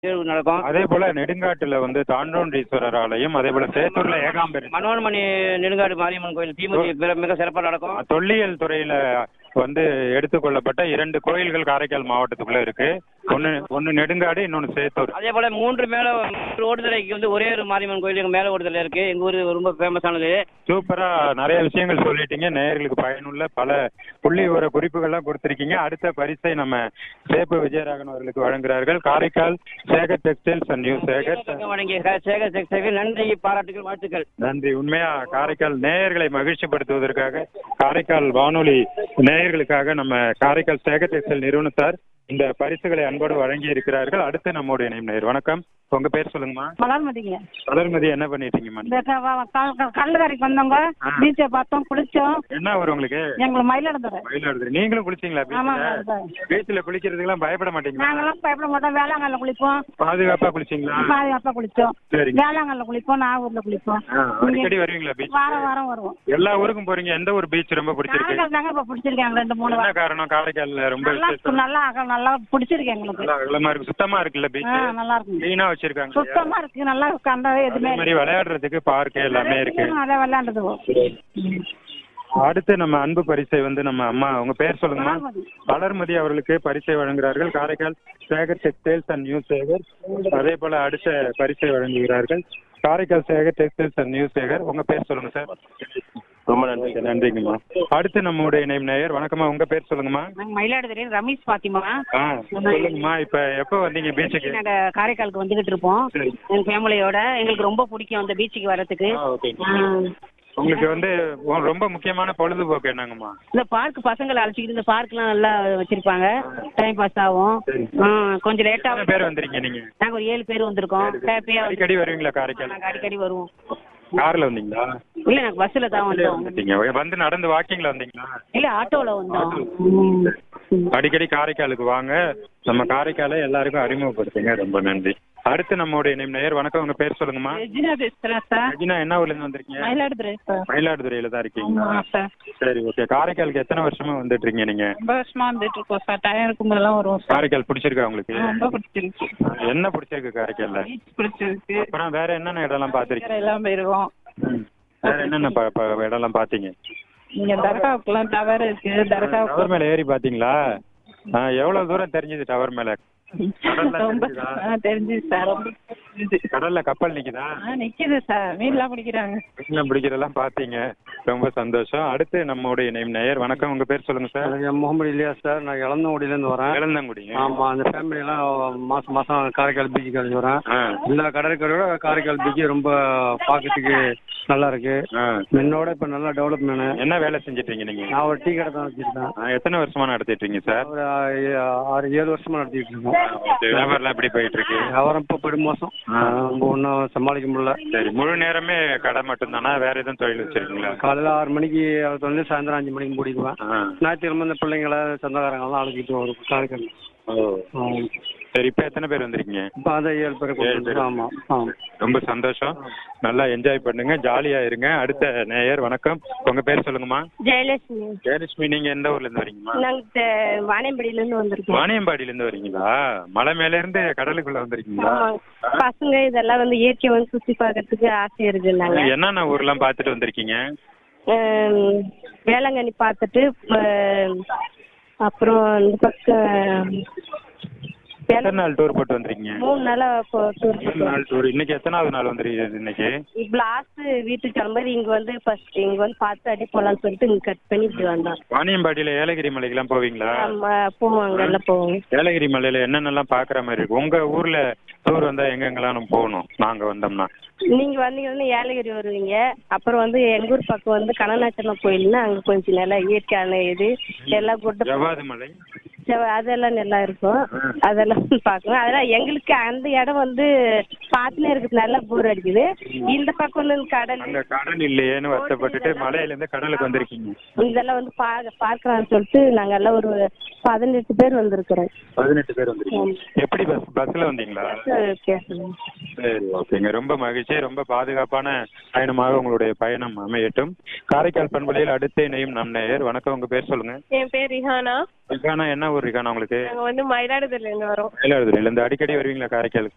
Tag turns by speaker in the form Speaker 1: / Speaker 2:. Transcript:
Speaker 1: தேர்வு நடக்கும்
Speaker 2: அதே போல நெடுங்காட்டுல வந்து தாண்டோண்டீஸ்வரர் ஆலயம் அதே போல சேத்தூர்ல ஏகாம்பரி
Speaker 1: மனோன்மணி நெடுங்காடு மாரியம்மன் கோயில் தீமிதி மிக- மிக சிறப்பாக நடக்கும்
Speaker 2: தொல்லியல் துறையில வந்து எடுத்துக்கொள்ளப்பட்ட இரண்டு கோயில்கள் காரைக்கால் மாவட்டத்துக்குள்ள இருக்கு ஒன்னு ஒன்னு நெடுங்காடு இன்னொன்னு சேத்தூர்
Speaker 1: அதே போல மூன்று மேல மூன்று ஓடுதலைக்கு வந்து ஒரே ஒரு மாரியம்மன் கோயில் எங்க மேல ஓடுதலை இருக்கு எங்க ஊர் ரொம்ப ஃபேமஸானது
Speaker 2: சூப்பரா நிறைய விஷயங்கள் சொல்லிட்டீங்க நேயர்களுக்கு பயனுள்ள பல புள்ளி விவர குறிப்புகள்லாம் கொடுத்திருக்கீங்க அடுத்த பரிசை நம்ம சேப்பு விஜயராகவன் அவர்களுக்கு வழங்குகிறார்கள் Karaikal Sekar textiles and new Sekar
Speaker 1: பக்கம் வழங்கிய க- சேகர் செக்ஸருக்கு நன்றி பாராட்டுகள் வாழ்த்துக்கள்
Speaker 2: நன்றி உண்மையா காரைக்கால் நேயர்களை மகிழ்ச்சிப்படுத்துவதற்காக காரைக்கால் வானொலி நேயர்களுக்காக நம்ம காரைக்கால் சேகர் டெக்ஸ்டைல் நிறுவனத்தார் இந்த பரிசுகளை அன்போடு வழங்கி இருக்கிறார்கள் அடுத்து நம்முடைய நேம் நேயர் வணக்கம் உங்க பேர் சொல்லுங்கம்மா
Speaker 3: வளர்மதிங்க
Speaker 2: வளர்மதி என்ன பண்ணிட்டீங்கம்மா
Speaker 3: இந்த க- வ- க- க- கல்லுக்கரைக்கு வந்தவங்க
Speaker 2: ஆ.
Speaker 3: பீச்சை பார்த்தோம் குளிச்சோம்
Speaker 2: என்ன வரும் உங்களுக்கு
Speaker 3: எங்களுக்கு மயிலாடுதுறை
Speaker 2: மயிலாடுதுறை நீங்களும் குளிச்சீங்களா
Speaker 3: ஆமாங்க
Speaker 2: பீச்ல
Speaker 3: சார்.
Speaker 2: பீச்ல குளிக்கிறதுக்கெல்லாம் பயப்பட மாட்டீங்களா
Speaker 3: நாங்கெல்லாம் பயப்பட மாட்டோம் வேளாங்கல்ல குளிப்போம்
Speaker 2: பாதுகாப்பா குளிச்சீங்களா
Speaker 3: பாதுகாப்பா குளிச்சோம்
Speaker 2: சரிங்க
Speaker 3: வேளாங்கல்ல குளிப்போம் நாகூர்ல குளிப்போம்
Speaker 2: ஆ, அடிக்கடி வருவீங்களா பீச்
Speaker 3: வாரம் வாரம் வருவோம்
Speaker 2: எல்லா ஊருக்கும் போறீங்க எந்த ஒரு பீச் ரொம்ப பிடிச்சிருக்கு
Speaker 3: நாங்கள் தாங்க இப்ப பிடிச்சிருக்காங்க ரெண்டு மூணு
Speaker 2: என்ன
Speaker 3: வாரம்
Speaker 2: காரணம் காரைக்கால்ல ரொம்ப
Speaker 3: நல்லா
Speaker 2: விசேஷம்
Speaker 3: நல்லா அக- நல்லா பிடிச்சிருக்கு எங்களுக்கு
Speaker 2: நல்லா அகலமா இருக்கு சுத்தமா இருக்குல்ல
Speaker 3: ஆ
Speaker 2: பீச்
Speaker 3: நல்லா இருக்குங்க
Speaker 2: கிளீனா வச்சிருக்காங்க இல்லையா?
Speaker 3: சுத்தமா இருக்கு நல்லா கண்ட
Speaker 2: அதே
Speaker 3: எதுவுமே
Speaker 2: மாதிரி விளையாடுறதுக்கு பார்க் எல்லாமே இருக்கு
Speaker 3: நிறைய விளையாண்டுது
Speaker 2: அடுத்து நம்ம அன்பு பரிசை வந்து நம்ம அம்மா உங்க பேர் சொல்லுங்கம்மா
Speaker 3: வளர்மதி.
Speaker 2: வளர்மதி அவர்களுக்கு பரிசை வழங்குகிறார்கள் Karaikal Sekar textiles and new Sekar அதே போல அடுத்த பரிசை வழங்குகிறார்கள் Karaikal Sekar textiles and new Sekar உங்க பேர் சொல்லுங்க சார் ரொம்ப நன்றி நன்றிங்கம்மா அடுத்து நம்முடைய நேம் நேயர் வணக்கம்மா உங்க பேர் சொல்லுங்கம்மா
Speaker 3: நாங்க மயிலாடுதுறை ரமேஷ் பாத்திமா
Speaker 2: ஆ சொல்லுங்கம்மா இப்ப எப்போ வந்தீங்க பீச்சுக்கு
Speaker 3: நாங்க காரைக்காலுக்கு வந்துகிட்டு இருப்போம்
Speaker 2: சரி
Speaker 3: எங்க ஃபேமிலியோட எங்களுக்கு ரொம்ப பிடிக்கும் அந்த பீச்சுக்கு வர்றதுக்கு
Speaker 2: ஆ, ஓகே
Speaker 3: ஆ.
Speaker 2: உங்களுக்கு வந்து உ- ரொம்ப முக்கியமான பொழுதுபோக்கு என்னங்கம்மா
Speaker 3: இந்த பார்க் பசங்களை அழைச்சிக்கிட்டு இந்த பார்க்லாம் நல்லா வச்சிருப்பாங்க டைம் பாஸ் ஆகும்
Speaker 2: சரி.
Speaker 3: ஆ, கொஞ்சம் லேட்டா
Speaker 2: எத்தனை பேர் வந்திருக்கீங்க நீங்க
Speaker 3: நாங்க ஒரு ஏழு பேர் வந்திருக்கோம் ஹாப்பியா
Speaker 2: அடிக்கடி வருவீங்களா காரைக்கால்
Speaker 3: நாங்க அடிக்கடி வருவோம்
Speaker 2: கார்ல வந்தீங்களா
Speaker 3: இல்ல நாங்க பஸ்ல தான் வந்தோம்
Speaker 2: வந்துட்டீங்க வந்து நடந்து வாக்கிங்ல வந்தீங்களா
Speaker 3: இல்ல ஆட்டோல வந்தோம் ம். ம்.
Speaker 2: அடிக்கடி காரைக்காலுக்கு வாங்க நம்ம காரைக்காலை எல்லாருக்கும் அறிமுகப்படுத்துங்க ரொம்ப நன்றி அடுத்து நம்மளுடைய நேம் நேயர் வணக்கம் உங்க பேர் சொல்லுங்கம்மா
Speaker 3: ரெஜினா பேசுறேன் சார்
Speaker 2: ரஜினா என்ன ஊர்ல இருந்து வந்திருக்கீங்க
Speaker 3: மயிலாடுதுறை சார்
Speaker 2: மயிலாடுதுறையில தான் இருக்கீங்களா
Speaker 3: ஆமா சார்
Speaker 2: சரி ஓகே காரைக்காலுக்கு எத்தனை வருஷமா வந்துட்டு இருக்கீங்க நீங்க
Speaker 3: ரொம்ப வருஷமா வந்துட்டு இருக்கோம் சார் டயம் இருக்கும்போதெல்லாம் வருவோம் சார்
Speaker 2: காரைக்கால் பிடிச்சிருக்கா உங்களுக்கு
Speaker 3: ரொம்ப பிடிச்சிருக்கு
Speaker 2: என்ன பிடிச்சிருக்கு காரைக்கால்ல
Speaker 3: பீச் பிடிச்சிருக்கு
Speaker 2: அப்புறம் வேற என்னென்ன இடம்லாம் பாத்திருக்கீங்க
Speaker 3: வேற எல்லாம் போயிருவோம்
Speaker 2: வேற என்னென்ன ப- ப- இடம்லாம் பாத்தீங்க
Speaker 3: இங்க தர்காவுக்குலாம் டவர் இருக்கு தர்காவுக்கு
Speaker 2: டவர் மேல ஏறி பாத்தீங்களா ஆ, எவ்வளவு தூரம் தெரிஞ்சது டவர் மேல கடல்ல
Speaker 3: ரொம்ப
Speaker 2: தெரிஞ்சுதா?
Speaker 3: ஆ, தெரிஞ்சுது சார் ரொம்ப தெரிஞ்சுது.
Speaker 2: கடல்ல கப்பல் நிக்குதா
Speaker 3: ஆ நிக்குது சார் மீன்லாம் பிடிக்கிறாங்க
Speaker 2: மீன் பிடிக்கிறதெல்லாம் பாத்தீங்க ரொம்ப சந்தோஷம் அடுத்து நம்மளுடைய நேம் நேயர் வணக்கம் உங்க பேர் சொல்லுங்க சார்
Speaker 4: என் முகமது இல்லையா சார் நான் இளந்தங்குடியிலேருந்து வரேன்
Speaker 2: இளந்தங்குடிங்க
Speaker 4: ஆமா அந்த ஃபேமிலியெல்லாம் மாசம் மாசம் காரைக்கால் பீச்சுக்கு அழைச்சி வரேன்
Speaker 2: ஆ,
Speaker 4: எல்லா கடற்கரையோட காரைக்கால் பீச் ரொம்ப பார்க்கறதுக்கு நல்லா இருக்கு
Speaker 2: ஆ.
Speaker 4: என்னோட இப்ப நல்லா டெவலப்மெண்ட்
Speaker 2: என்ன வேலை செஞ்சிட்டு இருக்கீங்க நீங்க
Speaker 4: நான் ஒரு டீ கடை தான் வச்சிருக்கேன்
Speaker 2: ஆ, எத்தனை வருஷமா நடத்திட்டு இருக்கீங்க சார்
Speaker 4: ஒரு ஆ- ஆறு ஏழு வருஷமா நடத்திட்டு இருக்கோம்
Speaker 2: வியாபாரம் எப்படி போயிட்டு இருக்கு
Speaker 4: வியாபாரம் இப்போ படு மாசம் ரொம்ப ஒன்றும் சமாளிக்க முடியல
Speaker 2: சரி முழு நேரமே கடை மட்டும்தானா வேற எதுவும் தொழில் வச்சிருக்கீங்களா
Speaker 4: காலையில ஆறு மணிக்கு வந்து சாயந்தரம் அஞ்சு மணிக்கு மூடிடுவேன்
Speaker 2: ஆ.
Speaker 4: ஞாயிற்றுக்கிழமை இந்த பிள்ளைங்களை சொந்தக்காரங்கெல்லாம் அழைச்சிட்டு வரும் காரைக்கால்
Speaker 2: ஓ. சரி இப்ப எத்தனை பேர் வந்திருக்கீங்க
Speaker 4: இப்போ அதை ஏழு பேரை
Speaker 2: ஏழு
Speaker 4: கொண்டு
Speaker 2: பேர்.
Speaker 4: ஆமா ஆமா
Speaker 2: ரொம்ப சந்தோஷம் நல்லா என்ஜாய் பண்ணுங்க ஜாலியா இருங்க அடுத்த நேயர் வணக்கம் உங்க பேர் சொல்லுங்கம்மா
Speaker 5: ஜெயலட்சுமி
Speaker 2: ஜெயலட்சுமி நீங்க எந்த ஊர்ல இருந்து வரீங்கம்மா
Speaker 5: நாங்க வாணியம்படியில இருந்து வந்திருக்கோம்
Speaker 2: வாணியம்பாடியில இருந்து வரீங்களா மலை மேல இருந்து கடலுக்குள்ள வந்திருக்கீங்களா
Speaker 5: ஆமா. பசங்க இதெல்லாம் வந்து இயற்கை வந்து சுத்தி பார்க்கறதுக்கு ஆசை இருக்குன்னாங்க
Speaker 2: என்னென்ன ஊர்லாம் பார்த்துட்டு வந்திருக்கீங்க
Speaker 5: ஹம், வேளாங்கண்ணி பார்த்துட்டு ஹம், அப்புறம் இந்த பக்கம்
Speaker 2: எத்தனை நாள் டூர் போட்டு வந்திருக்கீங்க
Speaker 5: மூணு நாளா டூர்
Speaker 2: எத்தனை நாள் டூர் இன்னைக்கு எத்தனாவது நாள் வந்திருக்கீங்க இன்னைக்கு
Speaker 5: இப்ப லாஸ்ட் வீட்டுக்கு கிளம்பும்போது இங்க வந்து ஃபர்ஸ்ட் இங்க வந்து பார்த்து அடி போலாம்னு சொல்லிட்டு இங்க கட் பண்ணி இப்படி வந்தோம்
Speaker 2: வாணியம்பாடியில ஏலகிரி மலைக்கெல்லாம் போவீங்களா
Speaker 5: ஆமா போவோம் அங்கெல்லாம் போவோம்
Speaker 2: ஏலகிரி மலையில என்னென்னலாம் பாக்குற மாதிரி இருக்கு உங்க ஊர்ல டூர் வந்தா எங்க எங்கெல்லாம் நம்ம போகணும் நாங்க வந்தோம்னா
Speaker 5: நீங்க வந்தீங்கன்னா ஏலகிரி வருவீங்க அப்புறம் வந்து எங்க ஊர் பக்கம் வந்து கனநாச்சலம் கோயில்னா அங்க கொஞ்சம் நல்லா இயற்கையான இது எல்லாம் குட்ட
Speaker 2: ஜவாது மலை
Speaker 5: செவ- அதெல்லாம் நல்லா இருக்கும் அதெல்லாம் பார்க்கணும் அதெல்லாம் எங்களுக்கு அந்த இடம் வந்து பார்த்துனே இருக்குது நல்லா போர் அடிக்குது இந்த பக்கம் வந்து கடல்
Speaker 2: அங்க கடல் இல்லையேன்னு வருத்தப்பட்டுட்டு மலையில இருந்து கடலுக்கு வந்திருக்கீங்க
Speaker 5: இதெல்லாம் வந்து பா பார்க்கலாம்னு சொல்லிட்டு நாங்க எல்லாம் ஒரு பதினெட்டு பேர் வந்திருக்கிறோம்
Speaker 2: பதினெட்டு பேர் வந்திருக்கீங்க எப்படி பஸ் பஸ்ல வந்தீங்களா
Speaker 5: பேசணும்
Speaker 2: சரி ஓகேங்க ரொம்ப மகிழ்ச்சி ரொம்ப பாதுகாப்பான பயணமாக உங்களுடைய பயணம் அமையட்டும் காரைக்கால் பண்பலையில் அடுத்த இணையும் நம் நேயர் வணக்கம் உங்க பேர் சொல்லுங்க
Speaker 6: என் பேர் ரிஹானா
Speaker 2: ரிகானா என்ன ஊர் ரிகானா உங்களுக்கு
Speaker 6: நாங்க வந்து மயிலாடுதுறையில இருந்து வரோம்
Speaker 2: மயிலாடுதுறையில இருந்து அடிக்கடி வருவீங்களா காரைக்காலுக்கு